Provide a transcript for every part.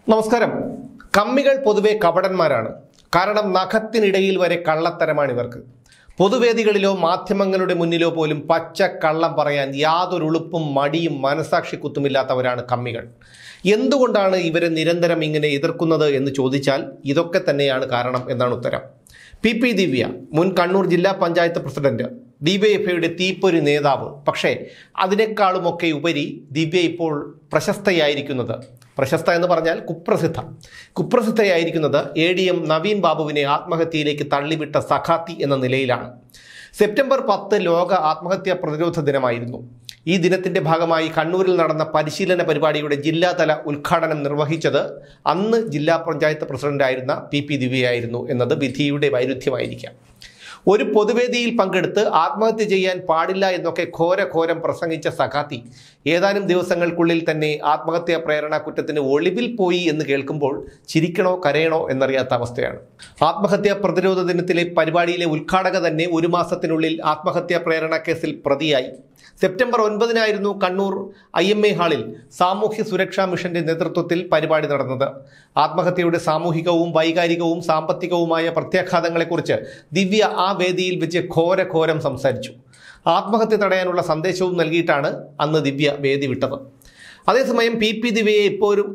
നമസ്കാരം കമ്മികൾ പൊതുവെ കപടന്മാരാണ് കാരണം നഖത്തിനിടയിൽ വരെ കള്ളത്തരമാണ് ഇവർക്ക് പൊതുവേദികളിലോ മാധ്യമങ്ങളുടെ മുന്നിലോ പോലും പച്ച കള്ളം പറയാൻ യാതൊരു ഉളുപ്പും മടിയും മനസാക്ഷി കുത്തുമില്ലാത്തവരാണ് കമ്മികൾ എന്തുകൊണ്ടാണ് ഇവരെ നിരന്തരം ഇങ്ങനെ എതിർക്കുന്നത് എന്ന് ചോദിച്ചാൽ ഇതൊക്കെ തന്നെയാണ് കാരണം എന്നാണ് ഉത്തരം പി പി ദിവ്യ മുൻ കണ്ണൂർ ജില്ലാ പഞ്ചായത്ത് പ്രസിഡന്റ് ഡിവൈഎഫ്ഐയുടെ തീപ്പൊരി നേതാവ് പക്ഷേ അതിനേക്കാളുമൊക്കെ ഉപരി ദിവ്യ ഇപ്പോൾ പ്രശസ്തയായിരിക്കുന്നത് പ്രശസ്ത എന്ന് പറഞ്ഞാൽ കുപ്രസിദ്ധ കുപ്രസിദ്ധയായിരിക്കുന്നത് എ ഡി എം നവീൻ ബാബുവിനെ ആത്മഹത്യയിലേക്ക് തള്ളിവിട്ട സഖാത്തി എന്ന നിലയിലാണ് സെപ്റ്റംബർ പത്ത് ലോക ആത്മഹത്യാ പ്രതിരോധ ദിനമായിരുന്നു ഈ ദിനത്തിന്റെ ഭാഗമായി കണ്ണൂരിൽ നടന്ന പരിശീലന പരിപാടിയുടെ ജില്ലാതല ഉദ്ഘാടനം നിർവഹിച്ചത് അന്ന് ജില്ലാ പഞ്ചായത്ത് പ്രസിഡന്റായിരുന്ന പി പി ദിവ്യയായിരുന്നു എന്നത് വിധിയുടെ വൈരുദ്ധ്യമായിരിക്കാം ഒരു പൊതുവേദിയിൽ പങ്കെടുത്ത് ആത്മഹത്യ ചെയ്യാൻ പാടില്ല എന്നൊക്കെ ഘോരഘോരം പ്രസംഗിച്ച സഖാത്തി ഏതാനും ദിവസങ്ങൾക്കുള്ളിൽ തന്നെ ആത്മഹത്യാ പ്രേരണ കുറ്റത്തിന് ഒളിവിൽ പോയി എന്ന് കേൾക്കുമ്പോൾ ചിരിക്കണോ കരയണോ എന്നറിയാത്ത അവസ്ഥയാണ് ആത്മഹത്യാ പ്രതിരോധ ദിനത്തിലെ പരിപാടിയിലെ ഉദ്ഘാടക തന്നെ ഒരു മാസത്തിനുള്ളിൽ ആത്മഹത്യാ പ്രേരണ കേസിൽ പ്രതിയായി സെപ്റ്റംബർ ഒൻപതിനായിരുന്നു കണ്ണൂർ ഐ എം എ ഹാളിൽ സാമൂഹ്യ സുരക്ഷാ മിഷന്റെ നേതൃത്വത്തിൽ പരിപാടി നടന്നത് ആത്മഹത്യയുടെ സാമൂഹികവും വൈകാരികവും സാമ്പത്തികവുമായ പ്രത്യാഘാതങ്ങളെക്കുറിച്ച് ദിവ്യ ആ വേദിയിൽ വെച്ച് ഘോരഘോരം സംസാരിച്ചു ആത്മഹത്യ തടയാനുള്ള സന്ദേശവും നൽകിയിട്ടാണ് അന്ന് ദിവ്യ വേദി വിട്ടത് അതേസമയം പി പി ദിവ്യയെ ഇപ്പോഴും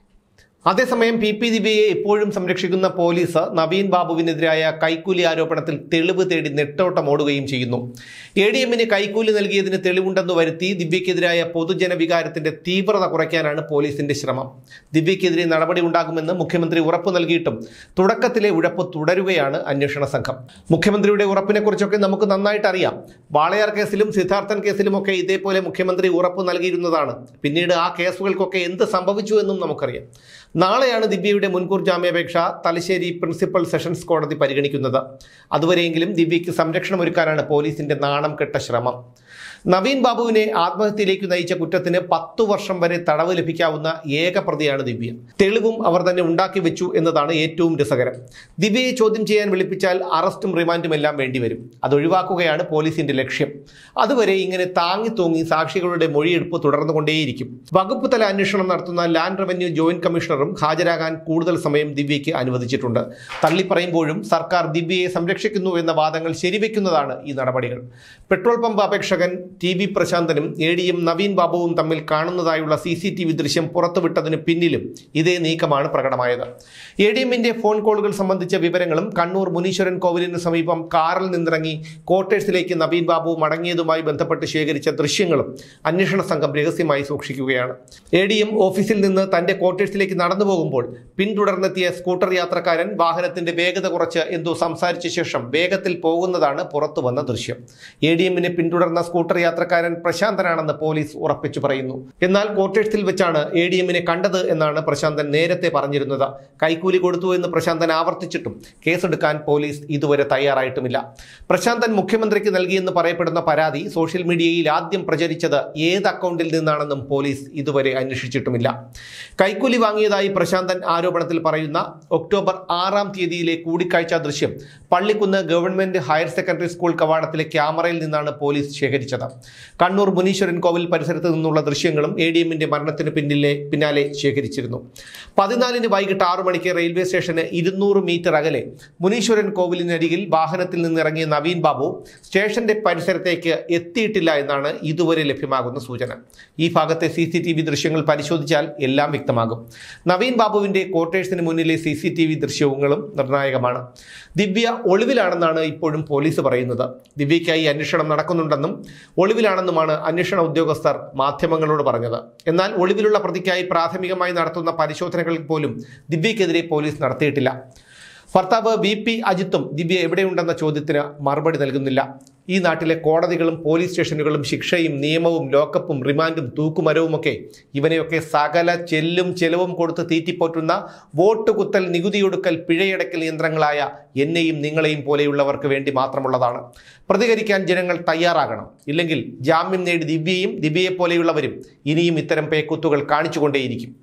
അതേസമയം പി പി ദിവ്യയെ ഇപ്പോഴും സംരക്ഷിക്കുന്ന പോലീസ് നവീൻ ബാബുവിനെതിരായ കൈക്കൂലി ആരോപണത്തിൽ തെളിവ് തേടി നെട്ടോട്ടമോടുകയും ചെയ്യുന്നു എ ഡി എമ്മിന് കൈക്കൂലി നൽകിയതിന് തെളിവുണ്ടെന്ന് വരുത്തി ദിവ്യക്കെതിരായ പൊതുജന വികാരത്തിന്റെ തീവ്രത കുറയ്ക്കാനാണ് പോലീസിന്റെ ശ്രമം ദിവ്യക്കെതിരെ നടപടി ഉണ്ടാകുമെന്ന് മുഖ്യമന്ത്രി ഉറപ്പു നൽകിയിട്ടും തുടക്കത്തിലെ ഉഴപ്പ് തുടരുകയാണ് അന്വേഷണ സംഘം മുഖ്യമന്ത്രിയുടെ ഉറപ്പിനെക്കുറിച്ചൊക്കെ നമുക്ക് നന്നായിട്ട് അറിയാം വാളയാർ കേസിലും സിദ്ധാർത്ഥൻ കേസിലുമൊക്കെ ഇതേപോലെ മുഖ്യമന്ത്രി ഉറപ്പ് നൽകിയിരുന്നതാണ് പിന്നീട് ആ കേസുകൾക്കൊക്കെ എന്ത് സംഭവിച്ചു എന്നും നമുക്കറിയാം നാളെയാണ് ദിവ്യയുടെ മുൻകൂർ ജാമ്യാപേക്ഷ തലശ്ശേരി പ്രിൻസിപ്പൽ സെഷൻസ് കോടതി പരിഗണിക്കുന്നത് അതുവരെയെങ്കിലും ദിവ്യയ്ക്ക് സംരക്ഷണം ഒരുക്കാനാണ് പോലീസിന്റെ നാണം കെട്ട ശ്രമം നവീൻ ബാബുവിനെ ആത്മഹത്യയിലേക്ക് നയിച്ച കുറ്റത്തിന് പത്തു വർഷം വരെ തടവ് ലഭിക്കാവുന്ന ഏക പ്രതിയാണ് ദിവ്യ തെളിവും അവർ തന്നെ ഉണ്ടാക്കി വെച്ചു എന്നതാണ് ഏറ്റവും രസകരം ദിവ്യയെ ചോദ്യം ചെയ്യാൻ വിളിപ്പിച്ചാൽ അറസ്റ്റും റിമാൻഡും എല്ലാം വേണ്ടിവരും അതൊഴിവാക്കുകയാണ് പോലീസിന്റെ ലക്ഷ്യം അതുവരെ ഇങ്ങനെ താങ്ങി തൂങ്ങി സാക്ഷികളുടെ മൊഴിയെടുപ്പ് തുടർന്നുകൊണ്ടേയിരിക്കും വകുപ്പ് തല അന്വേഷണം നടത്തുന്ന ലാൻഡ് റവന്യൂ ജോയിന്റ് കമ്മീഷണറും ഹാജരാകാൻ കൂടുതൽ സമയം ദിവ്യയ്ക്ക് അനുവദിച്ചിട്ടുണ്ട് തള്ളിപ്പറയുമ്പോഴും സർക്കാർ ദിവ്യയെ സംരക്ഷിക്കുന്നു എന്ന വാദങ്ങൾ ശരിവെക്കുന്നതാണ് ഈ നടപടികൾ പെട്രോൾ പമ്പ് അപേക്ഷകൻ ടി വി പ്രശാന്തനും എ ഡിയും നവീൻ ബാബുവും തമ്മിൽ കാണുന്നതായുള്ള സി സി ടി വി ദൃശ്യം പുറത്തുവിട്ടതിന് പിന്നിലും ഇതേ നീക്കമാണ് പ്രകടമായത് എ ഡി എമ്മിന്റെ ഫോൺ കോളുകൾ സംബന്ധിച്ച വിവരങ്ങളും കണ്ണൂർ മുനീശ്വരൻ കോവിലിന് സമീപം കാറിൽ നിന്നിറങ്ങി ക്വാർട്ടേഴ്സിലേക്ക് നവീൻ ബാബു മടങ്ങിയതുമായി ബന്ധപ്പെട്ട് ശേഖരിച്ച ദൃശ്യങ്ങളും അന്വേഷണ സംഘം രഹസ്യമായി സൂക്ഷിക്കുകയാണ് എ ഡി എം ഓഫീസിൽ നിന്ന് തന്റെ ക്വാർട്ടേഴ്സിലേക്ക് നടന്നു പോകുമ്പോൾ പിന്തുടർന്നെത്തിയ സ്കൂട്ടർ യാത്രക്കാരൻ വാഹനത്തിന്റെ വേഗത കുറച്ച് എന്തോ സംസാരിച്ച ശേഷം വേഗത്തിൽ പോകുന്നതാണ് പുറത്തു വന്ന ദൃശ്യം എ ഡി എമ്മിനെ പിന്തുടർന്ന സ്കൂട്ടർ യാത്രക്കാരൻ പ്രശാന്തനാണെന്ന് പോലീസ് ഉറപ്പിച്ചു പറയുന്നു എന്നാൽ ക്വാർട്ടേഴ്സിൽ വെച്ചാണ് എ ഡി എമ്മിനെ കണ്ടത് എന്നാണ് പ്രശാന്തൻ നേരത്തെ പറഞ്ഞിരുന്നത് കൈക്കൂലി കൊടുത്തു എന്ന് പ്രശാന്തൻ ആവർത്തിച്ചിട്ടും കേസെടുക്കാൻ പോലീസ് ഇതുവരെ തയ്യാറായിട്ടുമില്ല പ്രശാന്തൻ മുഖ്യമന്ത്രിക്ക് നൽകിയെന്ന് പറയപ്പെടുന്ന പരാതി സോഷ്യൽ മീഡിയയിൽ ആദ്യം പ്രചരിച്ചത് ഏത് അക്കൗണ്ടിൽ നിന്നാണെന്നും പോലീസ് ഇതുവരെ അന്വേഷിച്ചിട്ടുമില്ല കൈക്കൂലി വാങ്ങിയതായി പ്രശാന്തൻ ആരോപണത്തിൽ പറയുന്ന ഒക്ടോബർ ആറാം തീയതിയിലെ കൂടിക്കാഴ്ച ദൃശ്യം Pallikkunnu government higher secondary school കവാടത്തിലെ ക്യാമറയിൽ നിന്നാണ് പോലീസ് ശേഖരിച്ചത് കണ്ണൂർ മുനീശ്വരൻ കോവിൽ പരിസരത്ത് നിന്നുള്ള ദൃശ്യങ്ങളും എ ഡി എമ്മിന്റെ മരണത്തിന് പിന്നിലെ പിന്നാലെ ശേഖരിച്ചിരുന്നു പതിനാലിന് വൈകിട്ട് ആറു മണിക്ക് റെയിൽവേ സ്റ്റേഷന് ഇരുന്നൂറ് മീറ്റർ അകലെ മുനീശ്വരൻ കോവിലിനരികിൽ വാഹനത്തിൽ നിന്നിറങ്ങിയ നവീൻ ബാബു സ്റ്റേഷന്റെ പരിസരത്തേക്ക് എത്തിയിട്ടില്ല എന്നാണ് ഇതുവരെ ലഭ്യമാകുന്ന സൂചന ഈ ഭാഗത്തെ സി സി ടി വി ദൃശ്യങ്ങൾ പരിശോധിച്ചാൽ എല്ലാം വ്യക്തമാകും നവീൻ ബാബുവിന്റെ ക്വാർട്ടേഴ്സിന് മുന്നിലെ സി സി ടി വി ദൃശ്യങ്ങളും നിർണായകമാണ് ദിവ്യ ഒളിവിലാണെന്നാണ് ഇപ്പോഴും പോലീസ് പറയുന്നത് ദിവ്യയ്ക്കായി അന്വേഷണം നടക്കുന്നുണ്ടെന്നും ഒളിവിലാണെന്നുമാണ് അന്വേഷണ ഉദ്യോഗസ്ഥർ മാധ്യമങ്ങളോട് പറഞ്ഞത് എന്നാൽ ഒളിവിലുള്ള പ്രതിക്കായി പ്രാഥമികമായി നടത്തുന്ന പരിശോധനകളിൽ പോലും ദിവ്യക്കെതിരെ പോലീസ് നടത്തിയിട്ടില്ല ഭർത്താവ് വി പി അജിത്തും ദിവ്യ എവിടെയുണ്ടെന്ന ചോദ്യത്തിന് മറുപടി നൽകുന്നില്ല ഈ നാട്ടിലെ കോടതികളും പോലീസ് സ്റ്റേഷനുകളും ശിക്ഷയും നിയമവും ലോക്കപ്പും റിമാൻഡും തൂക്കുമരവുമൊക്കെ ഇവനെയൊക്കെ സകല ചെല്ലും ചെലവും കൊടുത്ത് തീറ്റിപ്പോറ്റുന്ന വോട്ട് കുത്തൽ നികുതിയൊടുക്കൽ പിഴയടക്കൽ യന്ത്രങ്ങളായ എന്നെയും നിങ്ങളെയും പോലെയുള്ളവർക്ക് വേണ്ടി മാത്രമുള്ളതാണ് പ്രതികരിക്കാൻ ജനങ്ങൾ തയ്യാറാകണം ഇല്ലെങ്കിൽ ജാമ്യം നേടി ദിവ്യയും ദിവ്യയെ പോലെയുള്ളവരും ഇനിയും ഇത്തരം പേക്കുത്തുകൾ കാണിച്ചുകൊണ്ടേയിരിക്കും